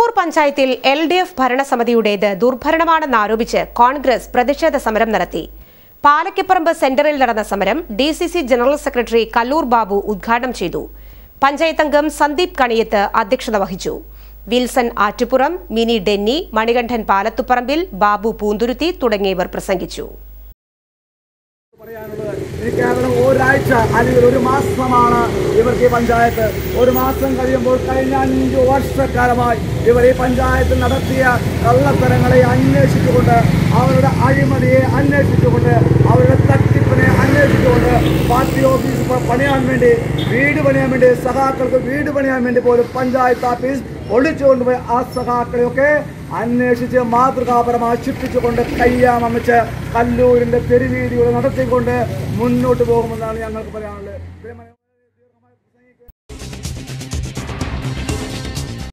കല്ലൂർ പഞ്ചായത്തിൽ L D F ഭരണസമിതിയുടേത് ദുർഭരണമാണെന്ന് ആരോപിച്ച് കോൺഗ്രസ് പ്രതിഷേധ സമരം നടത്തി പാലക്കിപ്പറമ്പ് സെന്ററിൽ നടന്ന സമരം D C C general secretary Kallur Babu ഉദ്ഘാടനം ചെയ്തു പഞ്ചായത്ത് അംഗം സന്ദീപ് കണിയത്ത് അധ്യക്ഷത വഹിച്ചു വിൽസൺ ആറ്റുപുറം മിനി ഡെന്നി മണികണ്ഠൻ പാലത്തുപറമ്പിൽ ബാബു പൂന്തുരുത്തി തുടങ്ങിയവർ പ്രസംഗിച്ചു പറയാനുള്ളത് ഈ കേവലം ഒരാഴ്ച അല്ലെങ്കിൽ ഒരു മാസമാണ് ഇവർക്ക് ഈ പഞ്ചായത്ത് ഒരു മാസം കഴിയുമ്പോൾ കഴിഞ്ഞ അഞ്ചു വർഷക്കാലമായി ഇവർ ഈ പഞ്ചായത്ത് നടത്തിയ കള്ളത്തരങ്ങളെ അന്വേഷിച്ചുകൊണ്ട് അവരുടെ അഴിമതിയെ അന്വേഷിച്ചുകൊണ്ട് അവരുടെ തട്ടിപ്പിനെ അന്വേഷിച്ചുകൊണ്ട് പാർട്ടി ഓഫീസ് പ- പണിയാൻ വേണ്ടി വീട് പണിയാൻ വേണ്ടി സഖാക്കൾക്ക് വീട് പണിയാൻ വേണ്ടി പോലും പഞ്ചായത്ത് ഓഫീസ് ഒളിച്ചുകൊണ്ടുപോയി ആ സഖാക്കളെയൊക്കെ അന്വേഷിച്ച് മാതൃകാപരമായി ശിക്ഷിച്ചുകൊണ്ട് കയ്യാമമിച്ച് കല്ലൂരിന്റെ തെരുവീതികൾ നടത്തിക്കൊണ്ട് മുന്നോട്ട് പോകുമെന്നാണ് ഞങ്ങൾക്ക് പറയാനുള്ളത്